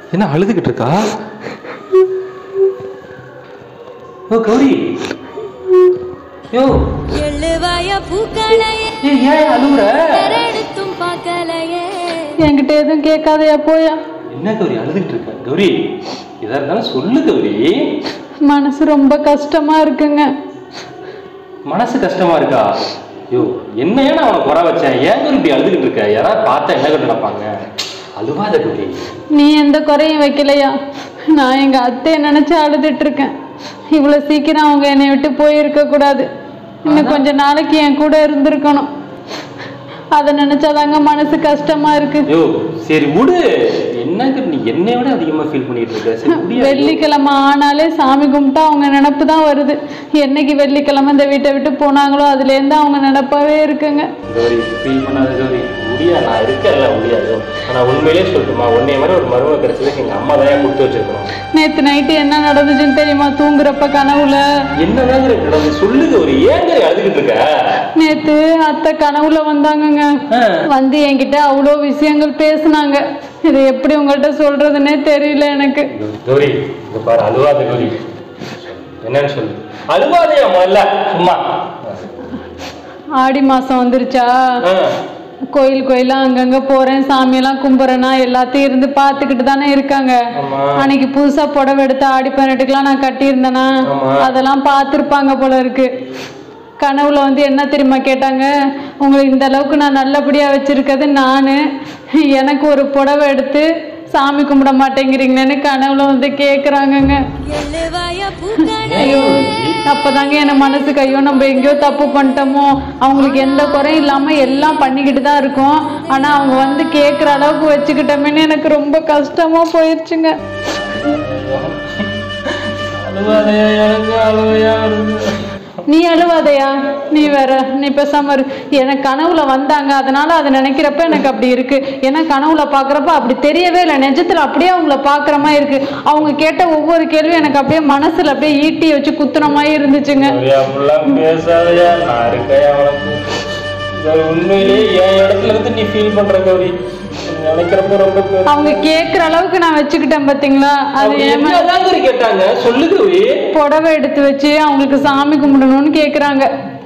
என்ன அழுதுகிட்டு இருக்கா ஓ கௌரி யோ எழுவாய பூக்களையே ஏய் ஏன் அழுகுற எடுத்தும் பார்க்கலையே என்கிட்ட எதுவும் கேட்காதயா போயா என்ன கௌரி அழுதுகிட்டு இருக்க கௌரி எதா இருந்தாலும் சொல்லு கௌரி மனசு ரொம்ப கஷ்டமா இருக்குங்க மனசு கஷ்டமா இருக்கா யோ என்னையா நான் அவனை குறை வச்சேன் ஏன் கௌரி இப்படி அழுதுகிட்டு இருக்க யாராவது பார்த்தா என்ன கண்டு நினைப்பாங்க அழுவாத கௌரி நீ எந்த குறையும் வைக்கலையா நான் எங்க அத்தையை நினைச்சு அழுதுட்டு இருக்கேன் இவ்வளவு சீக்கிரம் அவங்க என்னை விட்டு போயிருக்க கூடாது இன்னும் கொஞ்ச நாளைக்கு என் கூட இருந்திருக்கணும் அதை நினைச்சாதாங்க மனசு கஷ்டமா இருக்கு யோ சரி விடு என்ன நீ என்னை விட அதிகமா ஃபீல் பண்ணிட்டு இருக்க சரி முடியாது வெள்ளிக்கிழமை ஆனாலே சாமி கும்பிட்டா அவங்க நினப்பு தான் வருது என்னைக்கு வெள்ளிக்கிழமை இந்த வீட்டை விட்டு போனாங்களோ அதுலேருந்து அவங்க நினப்பாவே இருக்குங்க கௌரி ஃபீல் பண்ணாத கௌரி முடியா நான் இருக்கேன்ல முடியாது ஆனா உண்மையிலே சொல்லட்டுமா உன்னைய மாதிரி ஒரு மருமக கிடைச்சதுக்கு எங்க அம்மா தான் கொடுத்து வச்சிருக்கணும் நேத்து நைட்டு என்ன நடந்துச்சுன்னு தெரியுமா தூங்குறப்ப கனவுல என்னதான் நடந்து சொல்லு கௌரி ஏன் கௌரி அழுதுகிட்டு இருக்க நேத்து அத்தை கனவுல வந்தாங்கங்க ஆ. வந்து என்கிட்ட அவ்வளோ விஷயங்கள் பேசுனாங்க இது எப்படி உங்கள்கிட்ட சொல்றதுன்னே தெரியல எனக்கு கௌரி இங்க பாரு அழுவாத கௌரி என்னன்னு சொல்லு அழுவாதையா முதல்ல சும்மா ஆடி மாசம் வந்துருச்சா ஆ. கோயில் கோயிலா அங்கங்க போறேன் சாமியெல்லாம் கும்பிட்றேன்னா எல்லாத்தையும் இருந்து பார்த்துக்கிட்டு தானே இருக்காங்க ஆமா. அன்னைக்கு புதுசா புடவை எடுத்து ஆடி பதினெட்டுக்கெல்லாம் நான் கட்டியிருந்தேனா ஆமா. அதெல்லாம் பார்த்துருப்பாங்க போல இருக்கு கனவுல வந்து என்ன தெரியுமா கேட்டாங்க உங்களை இந்த அளவுக்கு நான் நல்லபடியா வச்சிருக்கிறது நானு எனக்கு ஒரு புடவை எடுத்து சாமி கும்பிட மாட்டேங்கிறீங்களேன்னு கனவுல வந்து கேக்குறாங்கங்க எழுவாய பூக்களையே ஐயோ அப்பதாங்க என் மனசுக்கு ஐயோ நம்ம எங்கேயோ தப்பு பண்ணிட்டோமோ அவங்களுக்கு எந்த குறையும் இல்லாம எல்லாம் பண்ணிக்கிட்டு தான் இருக்கோம் ஆனா அவங்க வந்து கேக்குற அளவுக்கு வச்சுக்கிட்டோமேன்னு எனக்கு ரொம்ப கஷ்டமா போயிடுச்சுங்க அழுவாதையா எனக்கு அழுவையா வருது நீ அழுவாதையா நீ வேற நீ பேசாம இரு எனக்கு கனவுல வந்தாங்க அதனால அதை நினைக்கிறப்ப எனக்கு அப்படி இருக்கு ஏன்னா கனவுல பாக்குறப்ப அப்படி தெரியவே இல்லை நிஜத்துல அப்படியே அவங்கள பாக்குற மாதிரி இருக்கு அவங்க கேட்ட ஒவ்வொரு கேள்வியும் எனக்கு அப்படியே மனசுல அப்படியே ஈட்டி வச்சு குத்துன மாதிரி இருந்துச்சுங்க கௌரி அப்படிலாம் பேசாதயா நான் இருக்கையா உனக்கு கௌரி, உண்மையிலேயே என் இடத்துல இருந்து நீ ஃபீல் பண்ற கௌரி நினைக்கிறப்ப ரொம்ப கௌரி. அவங்க கேக்குற அளவுக்கு நான் வச்சுக்கிட்டேன் பாத்தீங்களா அது அவங்க ஏமா என்னதான் கௌரி கேட்டாங்க சொல்லு கௌரி புடவை எடுத்து வச்சு அவங்களுக்கு சாமி கும்பிடணும்னு கேக்குறாங்க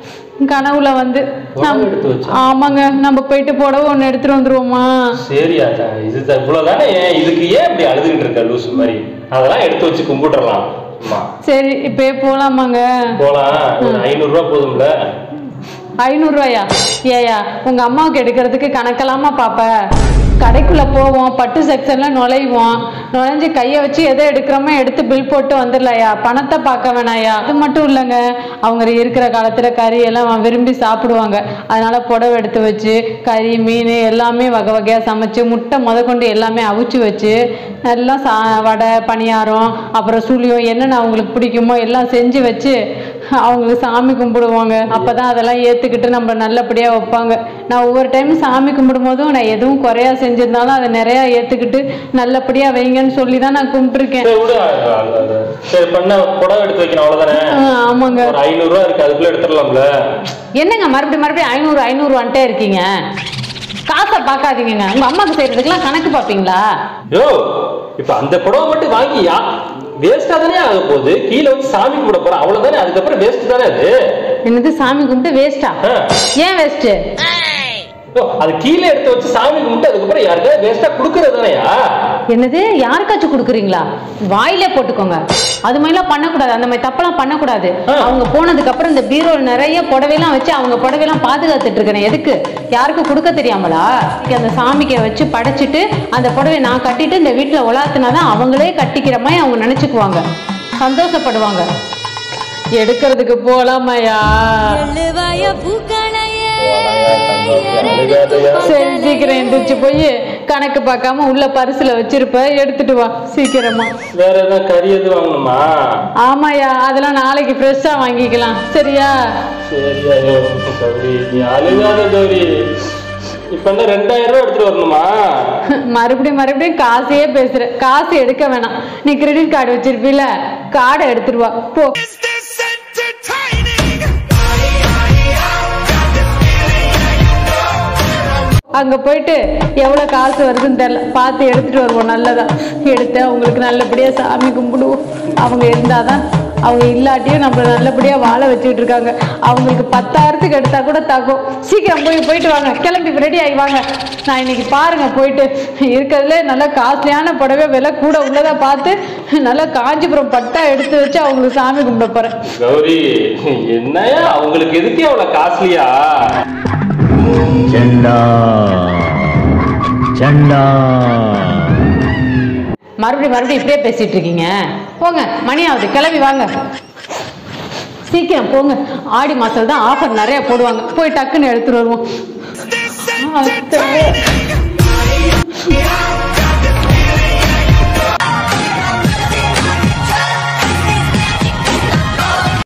கனவுல வந்து புடவை நம்- எடுத்து வச்சா? ஆமாங்க நம்ம போயிட்டு புடவை ஒண்ணு எடுத்துட்டு வந்துருவோமா சரி ஆச்சா இது இவ்வளவுதானே இதுக்கு ஏன் இப்படி அழுதுகிட்டு இருக்க லூசு மாதிரி அதெல்லாம் எடுத்து வச்சு கும்பிட்டுறலாம் அம்மா சரி இப்பயே போலாமாங்க போலாம் ஒரு ஐநூறு ரூபா போதும்ல ஐநூறுரூவாயா ஏயா உங்க அம்மாவுக்கு எடுக்கிறதுக்கு கணக்கெல்லாமா பாப்ப கடைக்குள்ள போவோம் பட்டு செக்ஷன்ல நுழைவோம் நுழைஞ்சு கையை வச்சு எதை எடுக்கிறோமோ எடுத்து பில் போட்டு வந்துடலையா பணத்தை பார்க்க வேணாயா அது மட்டும் இல்லைங்க அவங்க இருக்கிற காலத்துல கறி எல்லாம் விரும்பி சாப்பிடுவாங்க அதனால புடவை எடுத்து வச்சு கறி மீன் எல்லாமே வகை வகையா சமைச்சு முட்டை முதற்கொண்டு எல்லாமே அவிச்சு வச்சு நல்லா சா வடை பணியாரம் அப்புறம் சுழியம் என்னென்ன அவங்களுக்கு பிடிக்குமோ எல்லாம் செஞ்சு வச்சு அவங்களுக்கு சாமி கும்பிடுவாங்க அப்பதான் அதெல்லாம் ஏத்துக்கிட்டு நம்ம நல்லபடியா வைப்பாங்க நான் ஒவ்வொரு டைம் சாமி கும்பிடும் போதும் நான் எதுவும் குறையா செஞ்சிருந்தாலும் அதை நிறைய ஏத்துக்கிட்டு நல்லபடியா வைங்கன்னு சொல்லி தான் நான் கும்பிட்டுருக்கேன் சரி விடு அது- அது- அது. சரி பண்ண புடவை எடுத்து வைக்கணும் அவ்வளவுதானே ஆ, ஆமாங்க ஒரு ஐநூறு ரூபா இருக்கு அதுக்குள்ள எடுத்துடலாம்ல என்னங்க மறுபடியும் மறுபடியும் ஐநூறு ஐநூறு வந்துட்டே இருக்கீங்க காசை பார்க்காதீங்க உங்க அம்மாக்கு செய்யறதுக்கெல்லாம் கணக்கு பார்ப்பீங்களா யோ இப்ப அந்த புடவை மட்டும் வாங்கி யா வேஸ்டா தானே ஆக போகுது கீழே வச்சு சாமி கும்பிட போறேன் அவ்வளவுதானே அதுக்கப்புறம் வேஸ்ட் தானே அது என்னது சாமி கும்பிட்டு வேஸ்டா ஆ. ஏன் வேஸ்ட்டு யோ, அது கீழே எடுத்து வச்சு சாமி கும்பிட்டு அதுக்கப்புறம் யாருக்காவது வேஸ்டா கொடுக்கறது தானேயா என்னது யாருக்காச்சும் கொடுக்குறீங்களா வாயிலே போட்டுக்கோங்க அது மாதிரிலாம் பண்ணக்கூடாது அந்த மாதிரி தப்பெல்லாம் பண்ணக்கூடாது ஆ. அவங்க போனதுக்கு அப்புறம் இந்த பீரோல நிறைய புடவைலாம் வச்சு அவங்க புடவைலாம் பாதுகாத்துட்டு இருக்கிறேன் எதுக்கு யாருக்கும் கொடுக்க தெரியாமலா அந்த சாமிக்கு வச்சு படைச்சிட்டு அந்த புடவையை நான் கட்டிட்டு இந்த வீட்டுல உலாத்துனாதான் அவங்களே கட்டிக்கிற மாதிரி அவங்க நினைச்சுக்குவாங்க சந்தோஷப்படுவாங்க எடுக்கிறதுக்கு போலாமாயா எழுவாய பூக்களையே அழுகாதயா. சரி சீக்கிரம் எந்திரிச்சு போய் கணக்கு பார்க்காம உள்ள பரிசுல வச்சிருப்ப எடுத்துட்டு வா சீக்கிரமா வேற ஏதாவது கறி எது வாங்கணுமா ஆமாயா அதெல்லாம் நாளைக்கு ஃப்ரெஷ்ஷா வாங்கிக்கலாம் சரியா சரி ஐயோ கௌரி நீ அழுகாத கௌரி இப்ப என்ன ரெண்டாயிரம் ரூபாய் எடுத்துட்டு வரணுமா மறுபடியும் மறுபடியும் காசையே பேசுற காசு எடுக்க வேணாம் நீ கிரெடிட் கார்டு வச்சிருப்பீல கார்டை எடுத்துட்டு வா போ அங்க போயிட்டு எவ்வளவு காசு வருதுன்னு தெரியல பார்த்து எடுத்துட்டு வருவோம் நல்லதா எடுத்து அவங்களுக்கு நல்லபடியா சாமி கும்பிடுவோம் அவங்க இருந்தாதான் அவங்க இல்லாட்டியும் நம்ம நல்லபடியா வாழ வச்சுட்டு இருக்காங்க அவங்களுக்கு பத்தாயிரத்துக்கு எடுத்தா கூட தாக்கும் சீக்கிரம் போய் போயிட்டு வாங்க கிளம்பி ரெடி ஆகி வாங்க நான் இன்னைக்கு பாருங்க போயிட்டு இருக்கிறதுல நல்ல காஸ்ட்லியான புடவை விலை கூட உள்ளதா பார்த்து நல்லா காஞ்சிபுரம் பட்டா எடுத்து வச்சு அவங்களுக்கு சாமி கும்பிட போறேன் கௌரி என்னையா அவங்களுக்கு எதுக்கு அவ்வளவு காஸ்ட்லியா चंडा चंडा மறுபடியும் மறுபடியும் இப்படியே பேசிட்டு இருக்கீங்க போங்க மணி ஆகுது கிளம்பி வாங்க சீக்கிரம் போங்க ஆடி மாசத்துல தான் ஆஃபர் நிறைய போடுவாங்க போய் டக்குன்னு எடுத்துட்டு வருவோம் அத்தை.